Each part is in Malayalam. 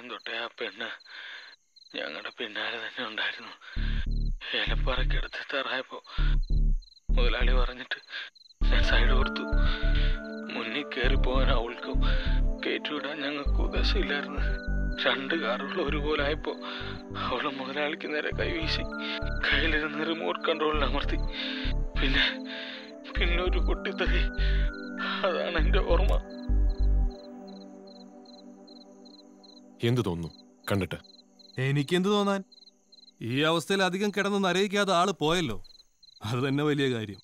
തൊട്ടേ ആ പെണ്ണ് ഞങ്ങളുടെ പിന്നാലെ തന്നെ ഉണ്ടായിരുന്നു ഏലപ്പാറയ്ക്കടുത്ത് എത്താറായപ്പോ മുതലാളി പറഞ്ഞിട്ട് ഞാൻ സൈഡ് കൊടുത്തു മുന്നിൽ കയറി പോകാൻ അവൾക്കും കയറ്റിവിടാൻ ഞങ്ങൾക്ക് ഉദ്ദേശമില്ലായിരുന്നു രണ്ട് കാറുകൾ ഒരുപോലെ ആയപ്പോ അവള് മുതലാളിക്ക് നേരെ കൈവീശി കയ്യിലിരുന്ന് റിമോട്ട് കൺട്രോളിൽ അമർത്തി പിന്നെ പിന്നെ ഒരു പൊട്ടിത്തെറി അതാണ് എന്റെ ഓർമ്മ എന്തു തോന്നുന്നു കണ്ടിട്ട് എനിക്കെന്ത് തോന്നാൻ ഈ അവസ്ഥയിൽ അധികം കിടന്ന് നരയിക്കാതെ ആള് പോയല്ലോ അത് തന്നെ വലിയ കാര്യം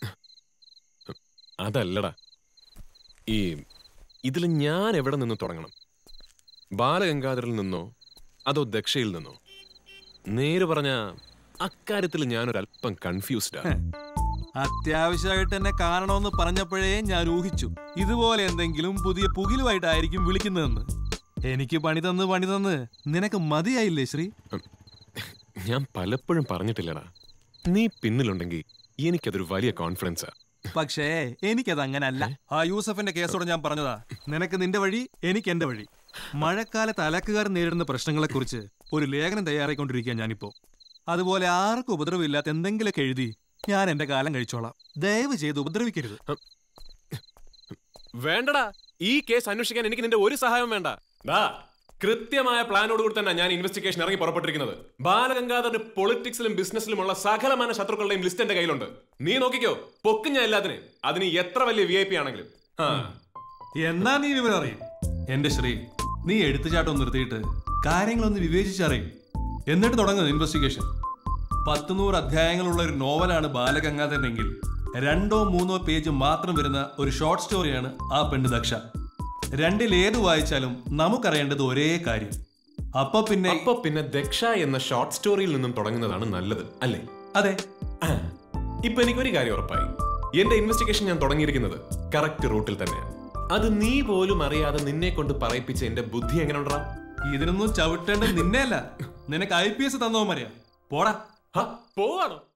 അതല്ലടാ ഈ ഇതിൽ ഞാൻ എവിടെ നിന്ന് തുടങ്ങണം ബാലഗംഗാധരിൽ നിന്നോ അതോ ദക്ഷയിൽ നിന്നോ നേര് പറഞ്ഞ അക്കാര്യത്തിൽ ഞാനൊരല്പം കൺഫ്യൂസ്ഡാ അത്യാവശ്യമായിട്ട് എന്നെ കാണണമെന്ന് പറഞ്ഞപ്പോഴേ ഞാൻ ഊഹിച്ചു ഇതുപോലെ എന്തെങ്കിലും പുതിയ പുകിലുമായിട്ടായിരിക്കും വിളിക്കുന്നതെന്ന് എനിക്ക് പണി തന്ന് പണി തന്ന് നിനക്ക് മതിയായില്ലേ ശ്രീ ഞാൻ പലപ്പോഴും പറഞ്ഞിട്ടില്ലടാ നീ പിന്നിലുണ്ടെങ്കിൽ എനിക്കതൊരു വലിയ കോൺഫിഡൻസാ പക്ഷേ എനിക്കത് അങ്ങനല്ല ആ യൂസഫിന്റെ കേസോട് ഞാൻ പറഞ്ഞതാ നിനക്ക് നിന്റെ വഴി എനിക്ക് എന്റെ വഴി മഴക്കാലത്ത് അലക്കുകാർ നേരിടുന്ന പ്രശ്നങ്ങളെക്കുറിച്ച് ഒരു ലേഖനം തയ്യാറായിക്കൊണ്ടിരിക്കുക ഞാനിപ്പോ അതുപോലെ ആർക്കും ഉപദ്രവമില്ലാത്ത എന്തെങ്കിലുമൊക്കെ എഴുതി ഞാൻ എന്റെ കാലം കഴിച്ചോളാം ദയവ് ചെയ്ത് ഉപദ്രവിക്കരുത് വേണ്ടടാ ഈ കേസ് അന്വേഷിക്കാൻ എനിക്ക് നിന്റെ ഒരു സഹായം വേണ്ട ദാ കൃത്യമായ പ്ലാനോട് കൂടി തന്നെ ഞാൻ ഇൻവെസ്റ്റിഗേഷൻ ഇറങ്ങി പുറപ്പെട്ടിരിക്കുന്നത് ബാലഗംഗാധരന് പൊളിറ്റിക്സിലും ബിസിനസ്സിലുമുള്ള സകലമാന ശത്രുക്കളുടെയും ലിസ്റ്റ് എന്റെ കയ്യിലുണ്ട് നീ നോക്കിക്കോ പൊക്കും ഞാൻ എല്ലാത്തിനും അതിന് എത്ര വലിയ വി ഐ പി ആണെങ്കിലും ആ. എന്നാ നീ വിവരം അറിയും എന്റെ ശ്രീ നീ എടുത്തുചാട്ടം നിർത്തിയിട്ട് കാര്യങ്ങളൊന്ന് വിവേചിച്ചറിയും എന്നിട്ട് തുടങ്ങുന്നത് ഇൻവെസ്റ്റിഗേഷൻ പത്ത് നൂറ് അധ്യായങ്ങളുള്ള ഒരു നോവലാണ് ബാലഗംഗാധരനെങ്കിൽ രണ്ടോ മൂന്നോ പേജ് മാത്രം വരുന്ന ഒരു ഷോർട്ട് സ്റ്റോറിയാണ് ആ പെണ്ണ് ദക്ഷ രണ്ടിൽ ഏത് വായിച്ചാലും നമുക്കറിയേണ്ടത് ഒരേ കാര്യം അപ്പൊ പിന്നെ അപ്പൊ പിന്നെ ദക്ഷ എന്ന ഷോർട്ട് സ്റ്റോറിയിൽ നിന്നും തുടങ്ങുന്നതാണ് നല്ലത് അല്ലേ അതെ ആ, ഇപ്പൊ എനിക്കൊരു കാര്യം ഉറപ്പായി എന്റെ ഇൻവെസ്റ്റിഗേഷൻ ഞാൻ തുടങ്ങിയിരിക്കുന്നത് കറക്റ്റ് റൂട്ടിൽ തന്നെയാണ് അത് നീ പോലും അറിയാതെ നിന്നെ കൊണ്ട് പറയിപ്പിച്ച എന്റെ ബുദ്ധി എങ്ങനെ ഉണ്ടാ ഇതിനൊന്നും ചവിട്ടേണ്ടത് നിന്നെയല്ല നിനക്ക് ഐ പി എസ് തന്നോ മറിയാ പോടാ പോവാണോ